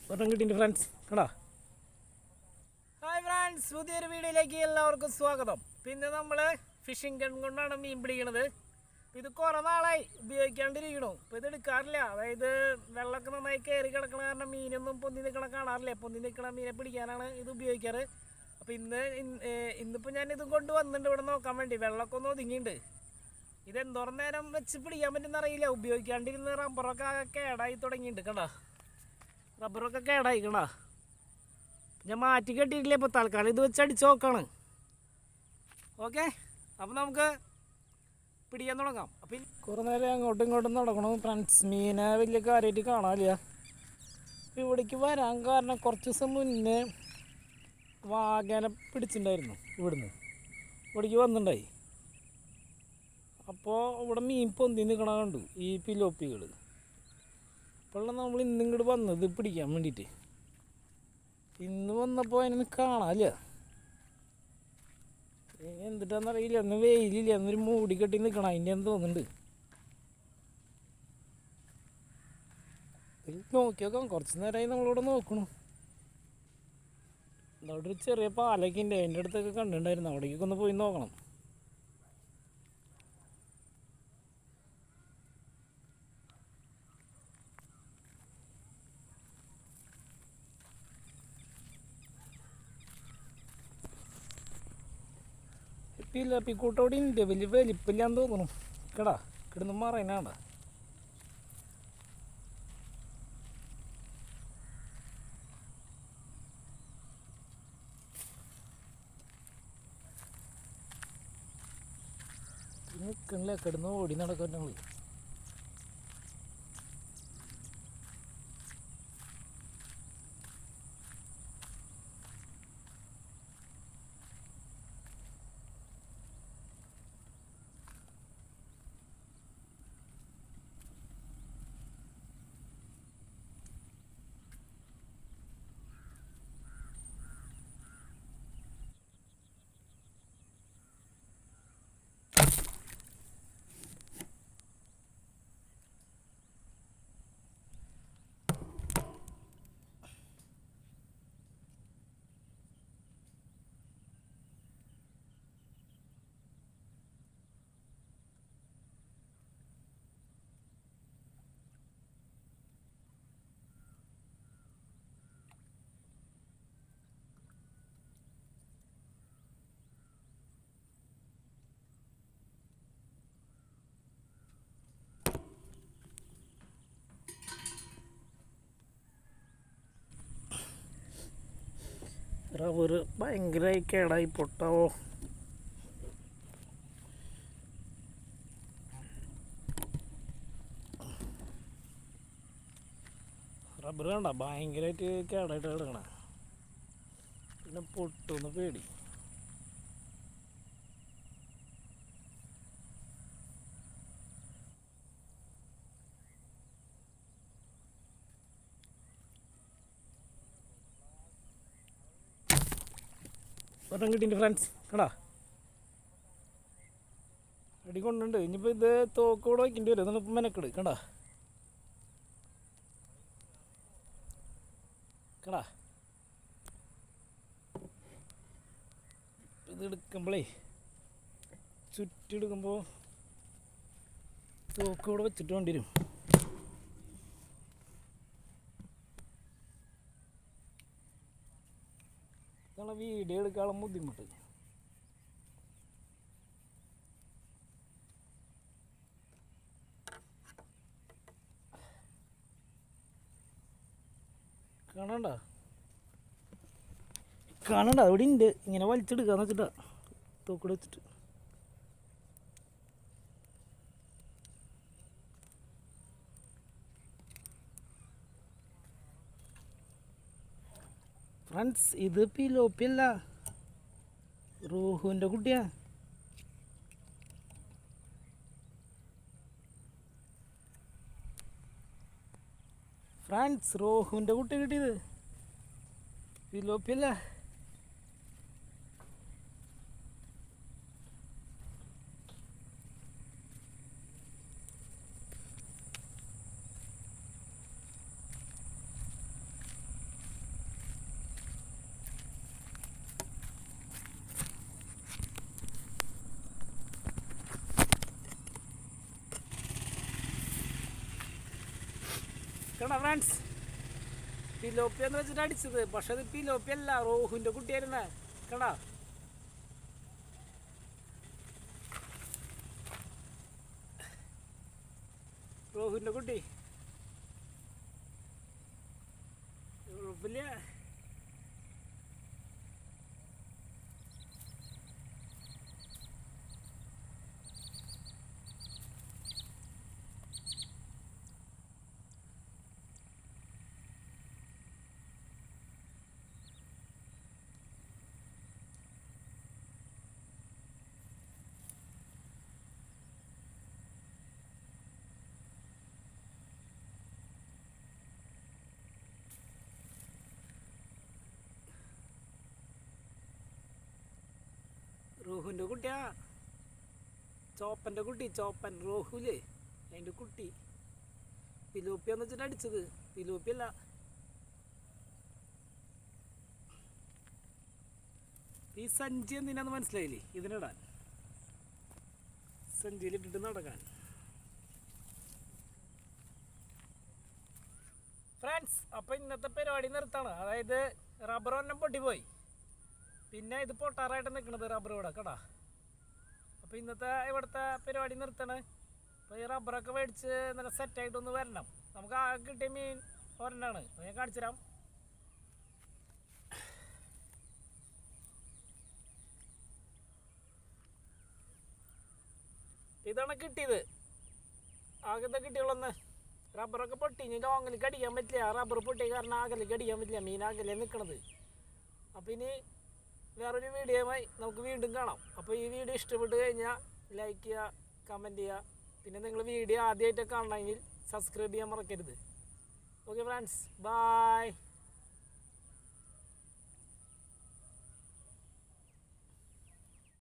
ഒരെണ്ണം കിട്ടിയിട്ട് friends കടാ hi friends പുതിയൊരു വീഡിയോയിലേക്ക് എല്ലാവർക്കും സ്വാഗതം പിന്നെ നമ്മൾ ഫിഷിംഗ് ഗൺ കൊണ്ടാണ് മീൻ പിടിക്കണത് ഇത് കുറേ നാളായി ഉപയോഗിക്കാണ്ടിരിക്കണു ഇപ്പോൾ ഇത് എടുക്കാറില്ല അതായത് വെള്ളമൊക്കെ നന്നായി കയറി കിടക്കണ കാരണം മീനൊന്നും പൊന്തി നിൽക്കണ കാണാറില്ല പൊന്തി നിൽക്കണ മീനെ പിടിക്കാനാണ് ഇത് ഉപയോഗിക്കാറ് അപ്പോൾ ഇന്ന് ഇന്ന് ഏഹ് ഇന്നിപ്പോൾ ഞാൻ ഇതും കൊണ്ട് വന്നിട്ടുണ്ട് ഇവിടെ നോക്കാൻ വേണ്ടി വെള്ളമൊക്കെ ഒന്ന് ഒതുങ്ങിയിട്ടുണ്ട് ഇത് എന്തോരം നേരം വെച്ച് പിടിക്കാൻ പറ്റുന്ന അറിയില്ല ഉപയോഗിക്കാണ്ടിരുന്ന റബ്ബറൊക്കെ ആകെ കേടായി തുടങ്ങിയിട്ടുണ്ട് കണ്ടാ റബ്ബറൊക്കെ കേടായി കണ്ടാ ഞാൻ മാറ്റി കെട്ടിയിട്ടില്ല ഇപ്പോൾ തൽക്കാലം ഇത് വെച്ച് അടിച്ച് നോക്കാണ് ഓക്കെ അപ്പം നമുക്ക് പിടിക്കാൻ തുടങ്ങാം അപ്പം കുറേ നേരം അങ്ങോട്ടും ഇങ്ങോട്ടും നടക്കണം ഫ്രണ്ട്സ് മീനെ വലിയ കാര്യമായിട്ട് കാണാനില്ല ഇപ്പം ഇവിടേക്ക് വരാൻ കാരണം കുറച്ച് ദിവസം മുന്നേ വാഗാനെ പിടിച്ചിട്ടുണ്ടായിരുന്നു ഇവിടുന്ന് ഇവിടേക്ക് വന്നിട്ടുണ്ടായി അപ്പോൾ ഇവിടെ മീൻ പൊന്തി നിൽക്കണ കണ്ടു ഈ പിലോപ്പികൾ അപ്പോഴാണ് നമ്മൾ ഇന്നും ഇങ്ങോട്ട് വന്നത് പിടിക്കാൻ വേണ്ടിയിട്ട് ഇന്ന് വന്നപ്പോൾ അതിനൊന്നും കാണാനില്ല ഇനി എന്തിട്ടാന്നറിയില്ല ഇന്ന് വെയിലില്ല എന്നൊരു മൂടി കെട്ടി നിൽക്കണം അതിൻ്റെ എന്ന് തോന്നുന്നുണ്ട് ഇത് നോക്കി നോക്കാം കുറച്ച് നേരമായി നമ്മളിവിടെ നോക്കണു അവിടെ ഒരു ചെറിയ പാലൊക്കെ ഉണ്ട് അതിൻ്റെ അടുത്തൊക്കെ കണ്ടിട്ടുണ്ടായിരുന്നു അവിടേക്കൊക്കെ ഒന്ന് പോയി നോക്കണം ഇല്ല പിക്കൂട്ടോടെ ഉണ്ട് വലിയ വലിപ്പില്ലാന്ന് തോന്നുന്നു കേടാ കിടന്ന് മറയനാടാ നിൽക്കണില്ല കിടന്ന് ഓടി നടക്കാൻ ഞങ്ങൾ റബ്ബർ ഭയങ്കരമായി കേടായി പൊട്ടാവോ റബ്ബർ കണ്ട ഭയങ്കരമായിട്ട് കേടായിട്ട് കിടക്കണ പിന്നെ പൊട്ടുന്ന് പേടി ഒരെണ്ണം കിട്ടിയിട്ട് ഫ്രണ്ട്സ് കടാ അടി കൊണ്ടുണ്ട് ഇനിയിപ്പോൾ ഇത് തോക്കോടെ വയ്ക്കേണ്ടി വരും അതാണ് ഇപ്പം മെനക്കെട് കണ്ടാ കടാ ഇത് എടുക്കുമ്പോഴേ ചുറ്റെടുക്കുമ്പോൾ തോക്കോടെ വെച്ചിട്ട് വേണ്ടി വരും ഇതാണ് വീഡിയോ എടുക്കാനുള്ള ബുദ്ധിമുട്ട് കാണണ്ട കാണണ്ട അവിടെ ഉണ്ട് ഇങ്ങനെ വലിച്ചെടുക്കാന്ന് വെച്ചിട്ടാ തോക്കൂടെ വെച്ചിട്ട് ഫ്രണ്ട്സ് ഇത് പിലോപ്പിയല്ല റോഹുവിൻ്റെ കുട്ടിയാ ഫ്രണ്ട്സ് റോഹുവിൻ്റെ കുട്ടി കിട്ടിയത് പിലോപ്പിയല്ല കണ്ട ഫ്രണ്ട്സ് പിലോപ്പി എന്ന് വെച്ചിട്ട് അടിച്ചത് പക്ഷെ അത് പിലോപ്പി അല്ല റോഹുവിന്റെ കുട്ടിയായിരുന്നേ കണ്ട റോഹുവിന്റെ കുട്ടി കുഴപ്പമില്ല റോഹുവിൻ്റെ കുട്ടിയാ ചോപ്പൻ്റെ കുട്ടി ചോപ്പൻ റോഹുലേ അതിൻ്റെ കുട്ടി പിലോപ്പിയാന്ന് വെച്ചിട്ട് അടിച്ചത് പിലോപ്പിയല്ല ഈ സഞ്ചി എന്തിനാന്ന് മനസ്സിലായില്ലേ ഇതിനിടാൻ സഞ്ചിയിലിട്ടിട്ട് നടക്കാൻ ഫ്രണ്ട്സ് അപ്പോൾ ഇന്നത്തെ പരിപാടി നിർത്താണ് അതായത് റബ്ബർ ഒന്നും പൊട്ടിപ്പോയി പിന്നെ ഇത് പൊട്ടാറായിട്ട് നിൽക്കണത് റബ്ബർ ഇവിടെ കേട്ടാ അപ്പോൾ ഇന്നത്തെ ഇവിടുത്തെ പരിപാടി നിർത്തണ് അപ്പോൾ ഈ റബ്ബറൊക്കെ മേടിച്ച് നല്ല സെറ്റായിട്ടൊന്ന് വരണം നമുക്ക് ആ കിട്ടിയ മീൻ ഒരെണ്ണാണ് അത് ഞാൻ കാണിച്ചു തരാം ഇതാണ് കിട്ടിയത് ആകത്തെ കിട്ടിയുള്ളൊന്ന് റബ്ബറൊക്കെ പൊട്ടി ഇനി ലോങ്ങിലേക്ക് അടിക്കാൻ പറ്റില്ല റബ്ബർ പൊട്ടിയ കാരണം ആകലേക്ക് അടിക്കാൻ പറ്റില്ല മീൻ ആകലെ നിൽക്കണത് അപ്പോൾ ഇനി വേറൊരു വീഡിയോയുമായി നമുക്ക് വീണ്ടും കാണാം അപ്പോൾ ഈ വീഡിയോ ഇഷ്ടപ്പെട്ട് കഴിഞ്ഞാൽ ലൈക്ക് ചെയ്യുക കമൻറ്റ് ചെയ്യുക പിന്നെ നിങ്ങൾ വീഡിയോ ആദ്യമായിട്ട് കാണണമെങ്കിൽ സബ്സ്ക്രൈബ് ചെയ്യാൻ മറക്കരുത് ഓക്കെ ഫ്രണ്ട്സ് ബായ്